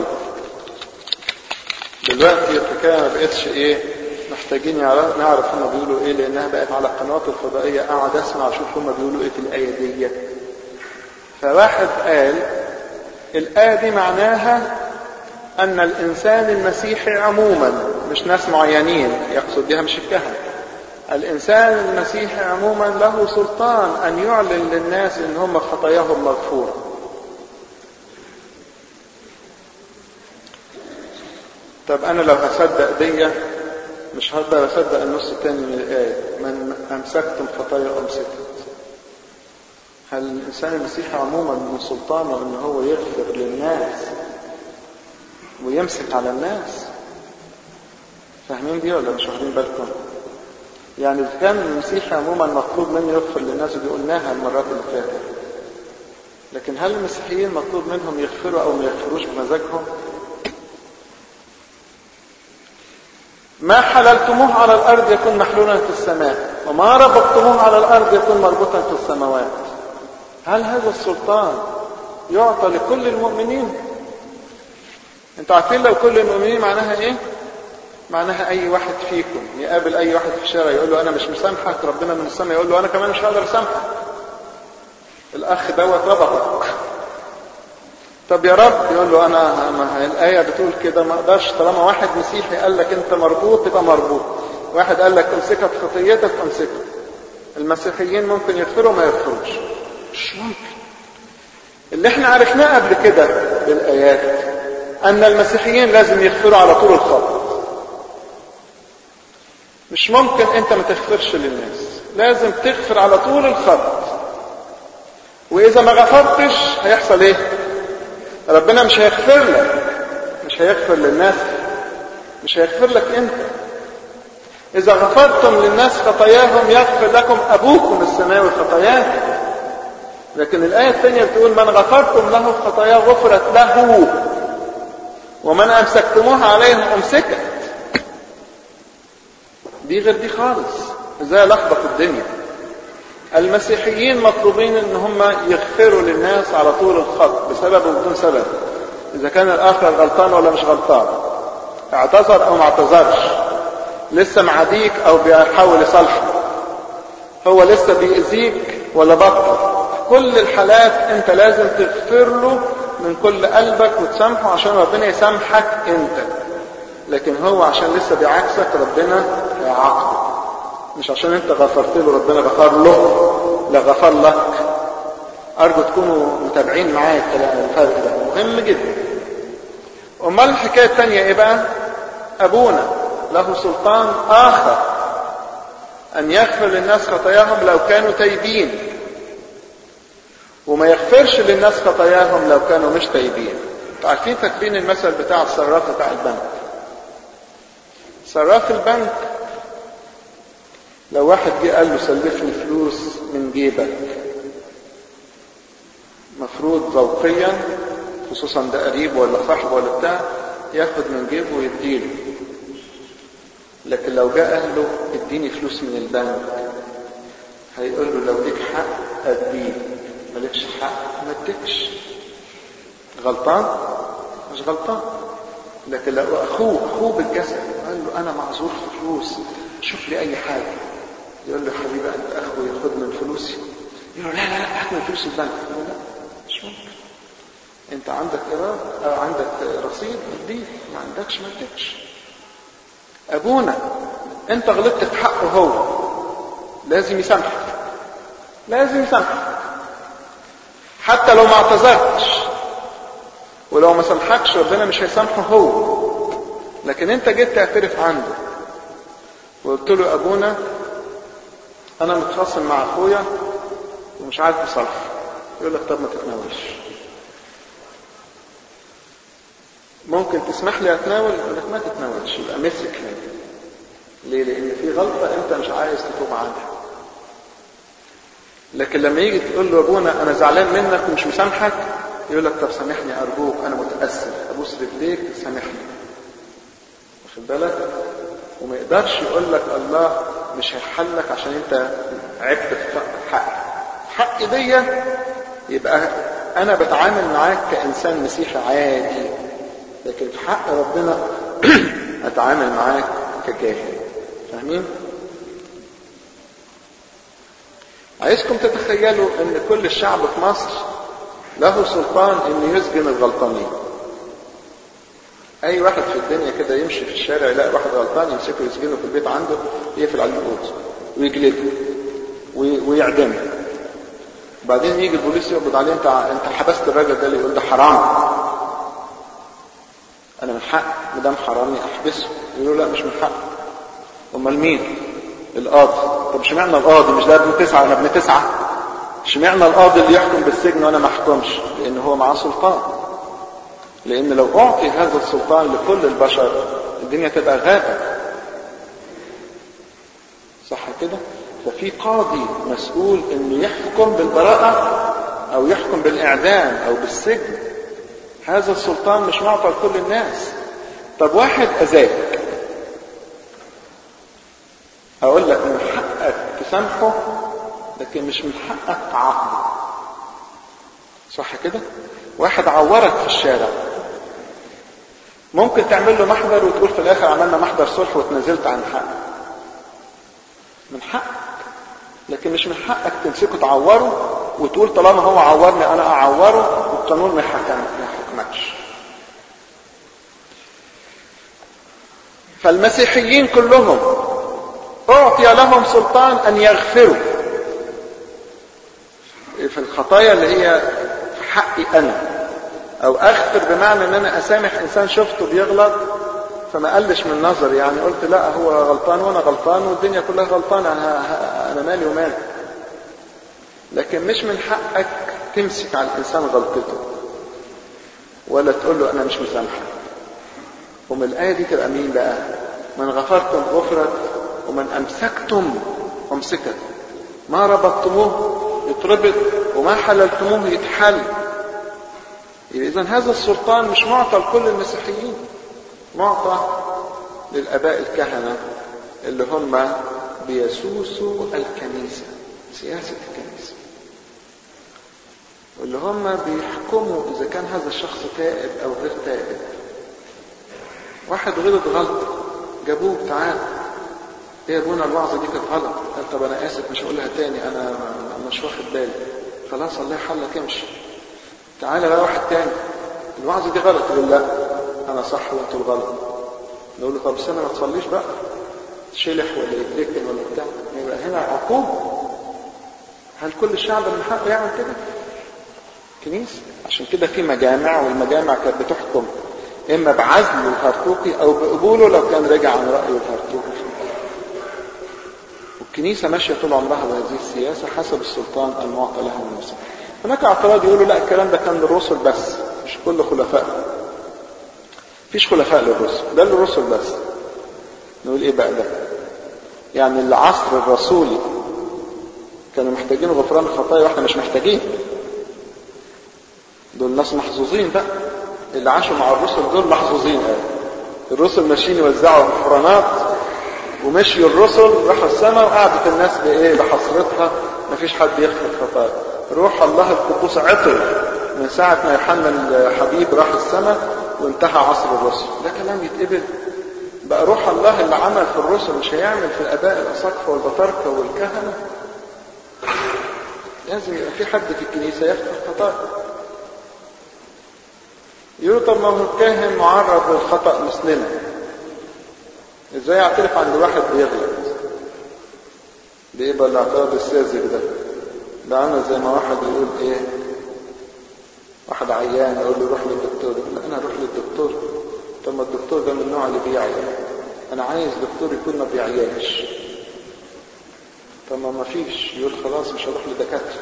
[SPEAKER 1] دلوقتي الحكاية ما بقتش إيه محتاجين يعرف نعرف هما بيقولوا إيه لأنها بقت على القنوات الفضائية أقعد أسمع أشوف هما بيقولوا إيه في الآية دي فواحد قال الآية دي معناها أن الإنسان المسيحي عموما مش ناس معينين يقصد بها مش الكهنة الإنسان المسيحي عموما له سلطان أن يعلن للناس إن هم خطاياهم مغفورة طب أنا لو هصدق دي مش هقدر أصدق النص الثاني من الآية من أمسكتم خطايا أمسكت هل الإنسان المسيحي عموما من سلطانه إن هو يغفر للناس ويمسك على الناس فاهمين دي ولا مش واخدين بالكم يعني إذا كان المسيحي عموما مطلوب منه يغفر للناس ودي قلناها المرات اللي فاتت لكن هل المسيحيين مطلوب منهم يغفروا أو ما يغفروش بمزاجهم ما حللتموه على الأرض يكون محلولا في السماء وما ربطتموه على الأرض يكون مربوطا في السماوات هل هذا السلطان يعطى لكل المؤمنين انتوا عارفين لو كل المؤمنين معناها ايه معناها اي واحد فيكم يقابل اي واحد في الشارع يقول له انا مش مسامحك ربنا من السماء يقول له انا كمان مش هقدر اسامحك الاخ دوت ربطك طب يا رب يقول له انا ما الايه بتقول كده ما اقدرش طالما واحد مسيحي قال لك انت مربوط تبقى مربوط واحد قال لك امسكك خطيتك امسكك المسيحيين ممكن يغفروا ما يغفروش مش ممكن اللي احنا عرفناه قبل كده بالايات ان المسيحيين لازم يغفروا على طول الخط مش ممكن انت ما تغفرش للناس لازم تغفر على طول الخط واذا ما غفرتش هيحصل ايه ربنا مش هيغفر لك مش هيغفر للناس مش هيغفر لك انت اذا غفرتم للناس خطاياهم يغفر لكم ابوكم السماوي خطاياهم لكن الآية الثانية بتقول من غفرتم له خطاياه غفرت له ومن أمسكتموها عليهم أمسكت دي غير دي خالص ازاي لخبط الدنيا المسيحيين مطلوبين ان هم يغفروا للناس على طول الخط بسبب وبدون سبب اذا كان الاخر غلطان ولا مش غلطان اعتذر او ما اعتذرش لسه معاديك او بيحاول يصالحك هو لسه بيأذيك ولا بطل كل الحالات انت لازم تغفر له من كل قلبك وتسامحه عشان ربنا يسامحك انت لكن هو عشان لسه بيعكسك ربنا هيعاقبه مش عشان انت غفرت له ربنا غفر له لا غفر لك ارجو تكونوا متابعين معايا الفرق ده مهم جدا امال الحكايه الثانيه ايه بقى ابونا له سلطان اخر ان يغفر للناس خطاياهم لو كانوا تايبين وما يغفرش للناس خطاياهم لو كانوا مش تايبين عارفين فاكرين المثل بتاع الصراف بتاع البنك صراف البنك لو واحد جه قال له سلفني فلوس من جيبك مفروض ذوقيا خصوصا ده قريب ولا صاحب ولا بتاع ياخد من جيبه ويديله لكن لو جاء قال له اديني فلوس من البنك هيقول له لو ليك حق اديك مالكش حق ما اديكش غلطان مش غلطان لكن لو اخوه اخوه بالجسد قال له انا معذور في فلوس شوف لي اي حاجه يقول له حبيبي انت اخوي خد من فلوسي يقول له لا لا لا هات من فلوس البنك يقول له لا مش ممكن انت عندك ايراد او عندك رصيد اديه ما عندكش ما اديكش ابونا انت غلطت في حقه هو لازم يسامحك لازم يسامحك حتى لو ما اعتذرتش ولو ما سامحكش ربنا مش هيسامحه هو لكن انت جيت تعترف عنده وقلت له ابونا انا متخاصم مع اخويا ومش عارف اصالحه يقول لك طب ما تتناولش ممكن تسمح لي اتناول يقول لك ما تتناولش يبقى مسك هنا ليه لان في غلطة انت مش عايز تتوب عنها لكن لما يجي تقول له ابونا انا زعلان منك ومش مسامحك يقول لك طب سامحني ارجوك انا متاسف ابوس رجليك سامحني واخد بالك وما يقدرش يقول لك الله مش هيحلك عشان انت عبت في حقي حقي دي يبقى انا بتعامل معاك كانسان مسيحي عادي لكن في حق ربنا اتعامل معاك كجاهل فاهمين عايزكم تتخيلوا ان كل الشعب في مصر له سلطان انه يسجن الغلطانين اي واحد في الدنيا كده يمشي في الشارع يلاقي واحد غلطان يمسكه يسجنه في البيت عنده يقفل عليه القوط ويجلده ويعدمه وبعدين يجي البوليس يقبض عليه انت انت حبست الراجل ده اللي يقول ده حرام انا من حق ما دام حرامي احبسه يقولوا لا مش من حق امال مين القاضي طب اشمعنى القاضي مش ده ابن تسعه انا ابن تسعه اشمعنى القاضي اللي يحكم بالسجن وانا ما احكمش لان هو معاه سلطان لان لو اعطي هذا السلطان لكل البشر الدنيا تبقى غابه صح كده ففي قاضي مسؤول انه يحكم بالبراءه او يحكم بالاعدام او بالسجن هذا السلطان مش معطى لكل الناس طب واحد اذاك اقول لك من حقك تسامحه لكن مش من حقك تعاقبه صح كده واحد عورك في الشارع ممكن تعمل له محضر وتقول في الاخر عملنا محضر صلح وتنازلت عن حقك من حقك لكن مش من حقك تمسكه تعوره وتقول طالما هو عورني انا اعوره والقانون ما يحكم ما يحكمكش فالمسيحيين كلهم اعطي لهم سلطان ان يغفروا في الخطايا اللي هي في حقي انا او اغفر بمعنى ان انا اسامح انسان شفته بيغلط فما قلش من نظري يعني قلت لا هو غلطان وانا غلطان والدنيا كلها غلطانه انا انا مالي ومالي لكن مش من حقك تمسك على الانسان غلطته ولا تقول له انا مش مسامحك ومن الايه دي تبقى مين بقى من غفرتم غفرت ومن امسكتم امسكت ما ربطتموه يتربط وما حللتموه يتحل اذا هذا السلطان مش معطى لكل المسيحيين معطى للاباء الكهنه اللي هم بيسوسوا الكنيسه سياسه الكنيسه واللي هم بيحكموا اذا كان هذا الشخص تائب او غير تائب واحد غلط غلط جابوه تعال ايه يا ابونا الوعظه دي كانت غلط قال طب انا اسف مش هقولها تاني انا مش واخد بالي خلاص الله يحلك امشي تعالى بقى واحد تاني الوعظه دي غلط يقول لا انا صح وانتوا الغلط نقول له طب سنه ما تصليش بقى شلح ولا يتركن ولا بتاع يبقى هنا عقوبه هل كل الشعب من حقه يعمل كده؟ كنيسه عشان كده في مجامع والمجامع كانت بتحكم اما بعزل الهرطوقي او بقبوله لو كان رجع عن رايه الهرطوقي والكنيسه ماشيه طول عمرها بهذه السياسه حسب السلطان المعطى لها من المسيح هناك اعتراض يقولوا لا الكلام ده كان للرسل بس مش كل خلفاء مفيش خلفاء للرسل ده للرسل بس نقول ايه بقى ده يعني العصر الرسولي كانوا محتاجين غفران الخطايا واحنا مش محتاجين دول ناس محظوظين بقى اللي عاشوا مع الرسل دول محظوظين قوي الرسل ماشيين يوزعوا غفرانات ومشيوا الرسل راحوا السماء وقعدت الناس بايه بحسرتها مفيش حد يغفر خطايا روح الله القدوس عطر من ساعة ما يوحنا الحبيب راح السماء وانتهى عصر الرسل ده كلام يتقبل بقى روح الله اللي عمل في الرسل مش هيعمل في الاباء الاساقفه والبطاركه والكهنه لازم يبقى في حد في الكنيسه يغفر خطايا يقول طب ما هو الكاهن معرض للخطا مثلنا ازاي يعترف عند واحد بيغلط ده يبقى الاعتراض الساذج ده ده عامل زي ما واحد يقول ايه واحد عيان يقول له روح للدكتور يقول له انا اروح للدكتور طب ما الدكتور ده من النوع اللي بيعيا انا عايز دكتور يكون ما بيعياش طب ما فيش يقول خلاص مش هروح لدكاتره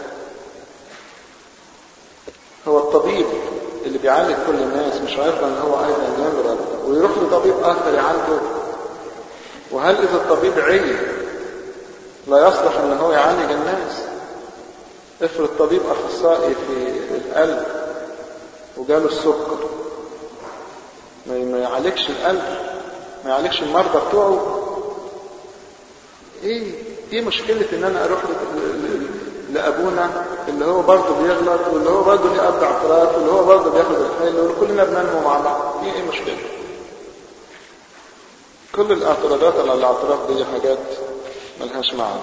[SPEAKER 1] هو الطبيب اللي بيعالج كل الناس مش هيفضل ان هو ايضا يمرض ويروح لطبيب اخر يعالجه وهل إذا الطبيب عي لا يصلح أن هو يعالج الناس افرض طبيب أخصائي في القلب وجاله السكر ما يعالجش القلب ما يعالجش المرضى بتوعه ايه ايه مشكلة ان انا اروح لابونا اللي هو برضه بيغلط واللي هو برضه ليه اب اعتراف واللي هو برضه بياخد الحل وكلنا بننمو مع بعض ايه ايه مشكلة كل الاعتراضات على الاعتراف دي حاجات ملهاش معنى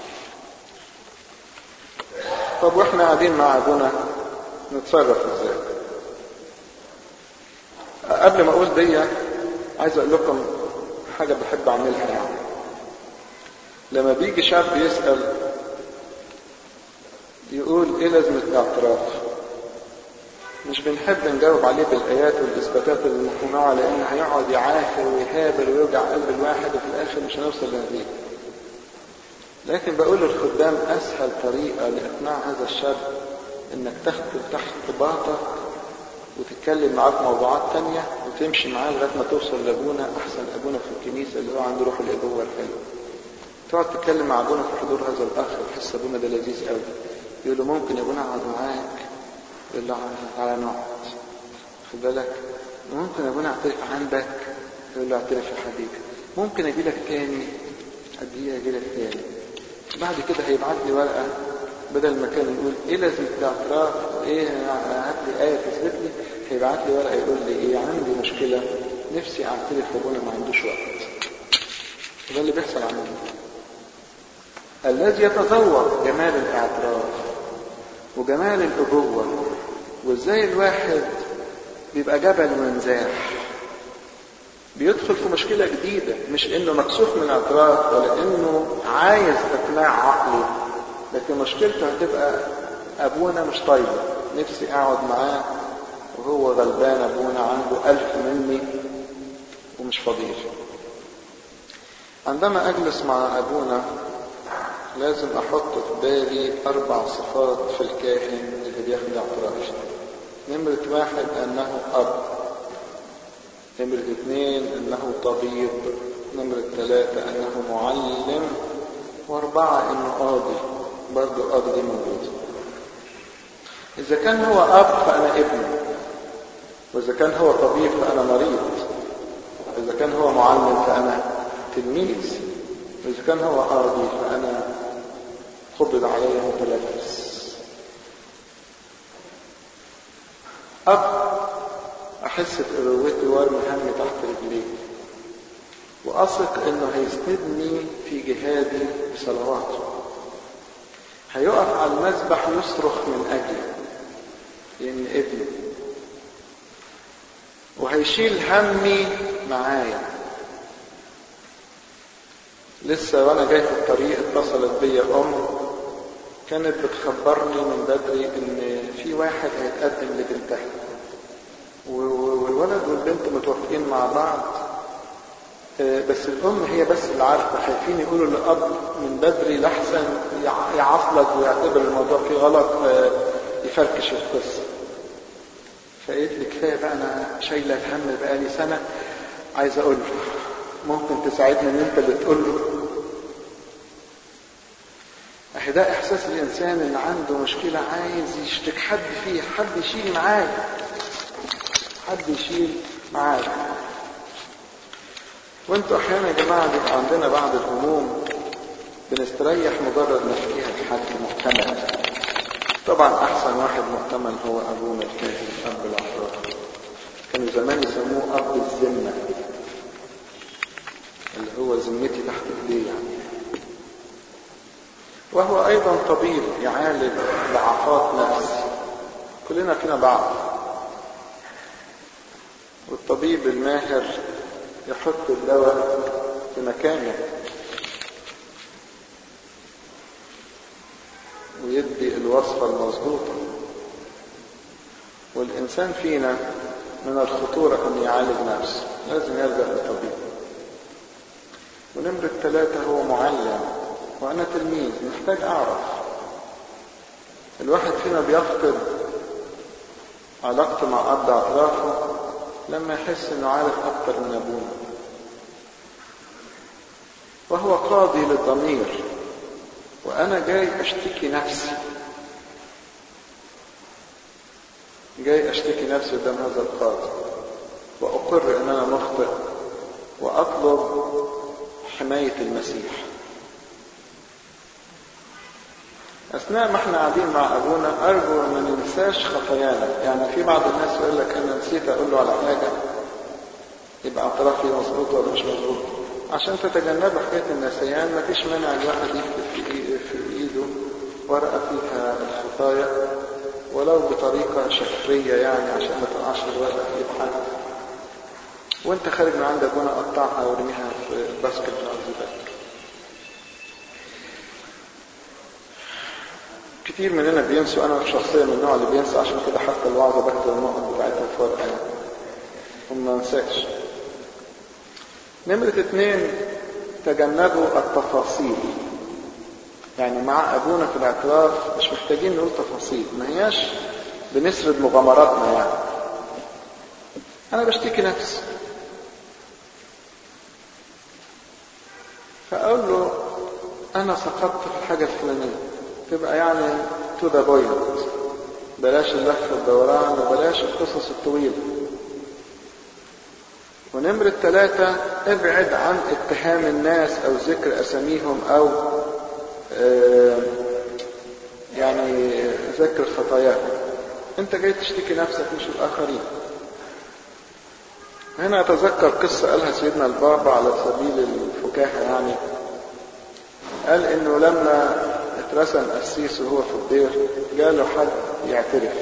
[SPEAKER 1] طب واحنا قاعدين مع ابونا نتصرف ازاي قبل ما اقول دي عايز اقول لكم حاجة بحب اعملها يعني لما بيجي شاب يسأل يقول ايه لازمة الاعتراف مش بنحب نجاوب عليه بالايات والاثباتات المقنعة لان هيقعد يعافر ويهابر ويوجع قلب الواحد وفي الاخر مش هنوصل لنتيجة لكن بقول للخدام اسهل طريقة لاقناع هذا الشاب انك تاخد تحت باطك وتتكلم معاه في موضوعات تانية وتمشي معاه لغاية ما توصل لابونا احسن ابونا في الكنيسة اللي هو عنده روح الابوة الحلوة تقعد تتكلم مع ابونا في حضور هذا الاخ وتحس ابونا ده لذيذ قوي يقول له ممكن يا ابونا اقعد معاك يقول له على نقعد خد بالك ممكن يا ابونا اعترف عندك يقول له اعترف يا حبيبي ممكن اجي لك تاني اديه اجي لك تاني بعد كده هيبعت لي ورقه بدل ما كان يقول ايه لازم الاعتراف ايه هات لي ايه تثبت لي هيبعت لي ورقه يقول لي ايه عندي مشكله نفسي اعترف لابونا ما عندوش وقت ده اللي بيحصل عندنا الذي يتذوق جمال الاعتراف وجمال الأبوة وازاي الواحد بيبقى جبل وانزاح بيدخل في مشكلة جديدة مش انه مكسوف من الاعتراف ولا انه عايز اقناع عقلي لكن مشكلته هتبقى ابونا مش طيب نفسي اقعد معاه وهو غلبان ابونا عنده الف مني ومش فضيل عندما اجلس مع ابونا لازم احط في بالي اربع صفات في الكاهن اللي بياخد اعتراف نمرة واحد انه اب نمرة اثنين انه طبيب نمرة ثلاثة انه معلم واربعة انه قاضي برضه القاضي دي موجودة اذا كان هو اب فانا ابن واذا كان هو طبيب فانا مريض اذا كان هو معلم فانا تلميذ واذا كان هو قاضي فانا قبض علي متلبس اب احس بقوتي وارمي همي تحت رجليه واثق انه هيسندني في جهادي بصلواته هيقف على المذبح يصرخ من اجلي لان ابني وهيشيل همي معايا لسه وانا جاي في الطريق اتصلت بيا ام كانت بتخبرني من بدري ان في واحد هيتقدم لبنتها والولد والبنت متوافقين مع بعض بس الام هي بس اللي عارفه خايفين يقولوا للاب من بدري لحسن يعصلك ويعتبر الموضوع فيه غلط يفركش القصه فقالت لي كفايه بقى انا شايله الهم بقالي سنه عايز اقول له ممكن تساعدني ان انت اللي تقول له اهي ده احساس الانسان اللي عنده مشكله عايز يشتك حد فيه حد يشيل معاه حد يشيل معاه وانتوا احيانا يا جماعه بيبقى عندنا بعض الهموم بنستريح مجرد ما فيها حد محتمل طبعا احسن واحد محتمل هو ابونا الكاهن اب الاعراف كانوا زمان يسموه اب الذمه اللي هو ذمتي تحت ايديه يعني وهو ايضا طبيب يعالج ضعفات نفس كلنا فينا ضعف والطبيب الماهر يحط الدواء في مكانه ويدي الوصفة المظبوطة والإنسان فينا من الخطورة أن يعالج نفسه لازم يلجأ للطبيب ونمرة ثلاثة هو معلم وأنا تلميذ محتاج أعرف الواحد فينا بيفقد علاقته مع أب اعترافه لما يحس إنه عارف أكتر من أبونا وهو قاضي للضمير وأنا جاي أشتكي نفسي جاي أشتكي نفسي قدام هذا القاضي وأقر أن أنا مخطئ وأطلب حماية المسيح أثناء ما احنا قاعدين مع أبونا أرجو أن ما ننساش خطايانا يعني في بعض الناس يقول لك أنا نسيت أقول له على حاجة يبقى اعترافي مظبوط ولا مش مظبوط عشان تتجنبوا حكاية النسيان ما فيش مانع الواحد يكتب في, في إيده ورقة فيها الخطايا ولو بطريقة شفرية يعني عشان ما تقعش الورقة في إيد حد وانت خارج من عند ابونا قطعها وارميها في الباسكت بتاع الزبالة كتير مننا بينسوا انا شخصيا من النوع اللي بينسى عشان كده حتى الوعظة بكتب النقط بتاعتها في ورقة وما انساش نمرة اتنين تجنبوا التفاصيل يعني مع ابونا في الاعتراف مش محتاجين نقول تفاصيل ما هياش بنسرد مغامراتنا يعني انا بشتكي نفسي فاقول له انا سقطت في الحاجة الفلانية تبقى يعني تو ذا بوينت بلاش اللف والدوران وبلاش القصص الطويلة ونمرة ثلاثة ابعد عن اتهام الناس او ذكر اساميهم او اه يعني ذكر خطاياهم انت جاي تشتكي نفسك مش الاخرين هنا اتذكر قصة قالها سيدنا البابا على سبيل الفكاهة يعني قال انه لما اترسم قسيس وهو في الدير جاله حد يعترف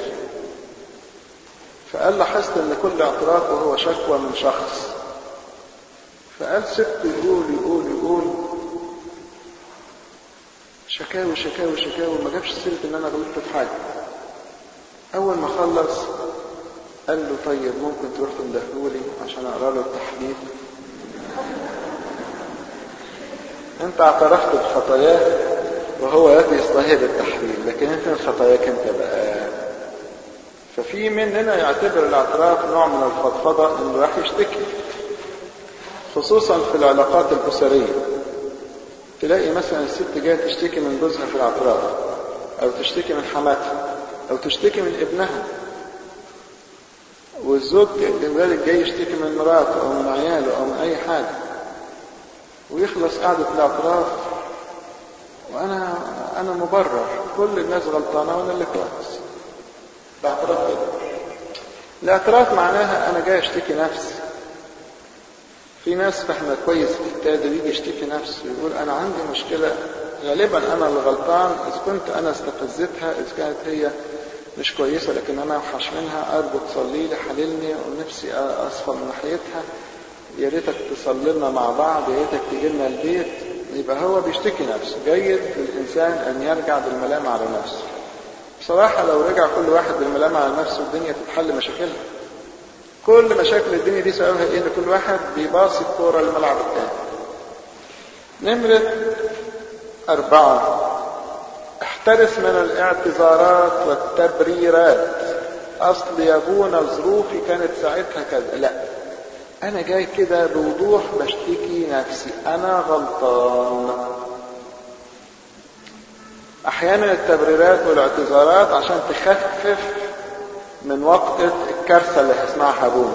[SPEAKER 1] فقال لاحظت ان كل اعتراف وهو شكوى من شخص فقال سبت يقول يقول يقول شكاوي شكاوي شكاوي ما جابش سيرة ان انا غلطت في حاجة اول ما خلص قال له طيب ممكن تروح تندهولي عشان اقرا له التحديد انت اعترفت بخطاياك وهو يأتي يستهيب التحليل لكن انت من خطاياك انت بقى ففي مننا يعتبر الاعتراف نوع من الفضفضة انه راح يشتكي خصوصا في العلاقات الأسرية تلاقي مثلا الست جاية تشتكي من جوزها في الاعتراف او تشتكي من حماتها او تشتكي من ابنها والزوج كذلك جاي يشتكي من مراته او من عياله او من اي حاجة ويخلص قعدة الاعتراف وانا انا مبرر كل الناس غلطانة وانا اللي كويس الاعتراف كده الاعتراف معناها انا جاي اشتكي نفسي في ناس فاحنا كويس في الكتاب بيجي يشتكي نفسه يقول انا عندي مشكلة غالبا انا اللي غلطان اذا كنت انا استفزتها اذا كانت هي مش كويسة لكن انا اوحش منها ارجو تصلي لي حللني ونفسي اصفى من ناحيتها يا ريتك تصلي لنا مع بعض يا ريتك تيجي لنا البيت يبقى هو بيشتكي نفسه جيد للانسان ان يرجع بالملام على نفسه بصراحة لو رجع كل واحد بالملام على نفسه الدنيا تتحل مشاكلها كل مشاكل الدنيا دي سببها ايه ان كل واحد بيباصي الكورة للملعب التاني نمرة أربعة احترس من الاعتذارات والتبريرات أصل يابونا ظروفي كانت ساعتها كذا لا أنا جاي كده بوضوح بشتكي نفسي أنا غلطان أحيانا التبريرات والاعتذارات عشان تخفف من وقت الكارثة اللي هيسمعها أبونا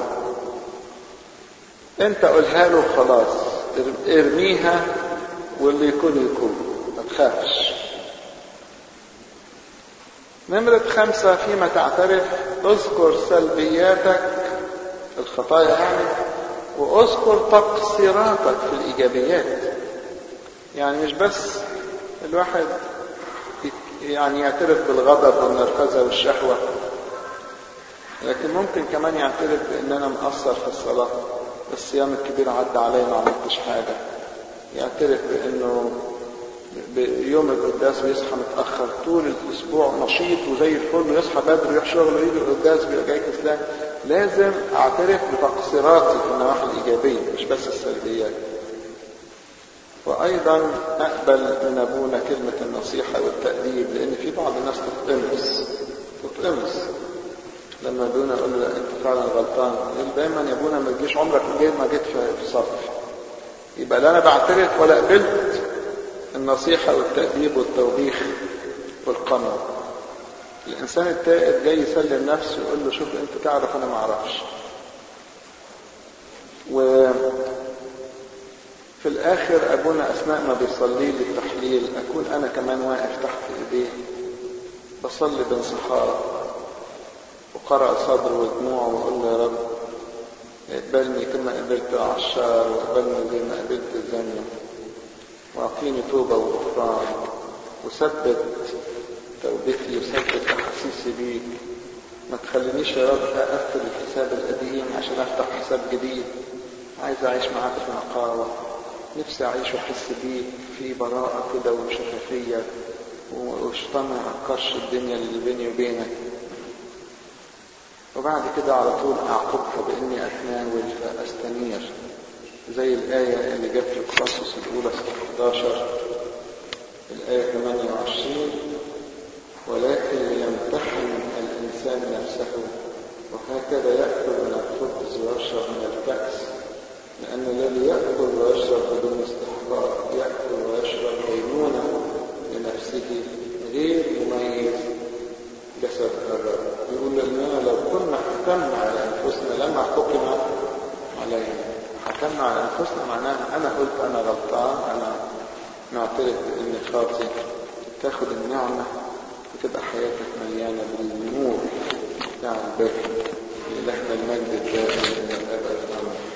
[SPEAKER 1] أنت قولها له خلاص ارميها واللي يكون يكون ما تخافش نمرة خمسة فيما تعترف اذكر سلبياتك الخطايا يعني واذكر تقصيراتك في الإيجابيات يعني مش بس الواحد يعني يعترف بالغضب والنرفزة والشهوة لكن ممكن كمان يعترف بان انا مقصر في الصلاة الصيام الكبير عدى عليا ما عملتش حاجة يعترف بانه بيوم القداس بيصحى متأخر طول الاسبوع نشيط وزي الفل ويصحى بدري ويروح شغله ويجي القداس بيبقى جاي كسلان لازم اعترف بتقصيراتي في النواحي الايجابية مش بس السلبيات وايضا اقبل من ابونا كلمة النصيحة والتأديب لان في بعض الناس تتقمص تتقمص لما ابونا يقول له انت فعلا غلطان يقول دايما يا ابونا ما تجيش عمرك جاي ما جيت في صف يبقى لا انا بعترف ولا قبلت النصيحة والتأديب والتوبيخ والقمع الإنسان التائب جاي يسلم نفسه يقول له شوف أنت تعرف أنا ما أعرفش وفي الآخر أبونا أثناء ما بيصلي لي التحليل أكون أنا كمان واقف تحت إيديه بصلي بانصحاب وقرأ صدر ودموع وأقول له يا رب اقبلني كما قبلت العشار واقبلني زي ما قبلت الزانية واعطيني توبة وغفران وثبت توبتي وثبت احاسيسي بيك ما تخلينيش يا رب اقفل الحساب القديم عشان افتح حساب جديد عايز اعيش معاك في نقاوة نفسي اعيش واحس بيك في براءة كده وشفافية والشيطان ما يعكرش الدنيا اللي بيني وبينك وبعد كده على طول اعقبها باني اتناول فاستنير زي الآية اللي جت في القصص الأولى 11 الآية 28 ولكن ليمتحن الإنسان نفسه وهكذا يأكل من الخبز ويشرب من الكأس لأن الذي يأكل ويشرب بدون استحقاق يأكل ويشرب دينونة لنفسه غير مميز جسد الرب يقول لنا لو كنا حكمنا على أنفسنا لما حكم علينا حكمنا على أنفسنا معناها أنا قلت أنا غلطان أنا نعترف بإني خاطئ تاخد النعمة وتبقى حياتك مليانة بالنور بتاع البر لإلهنا المجد الدائم إلى الأبد آمين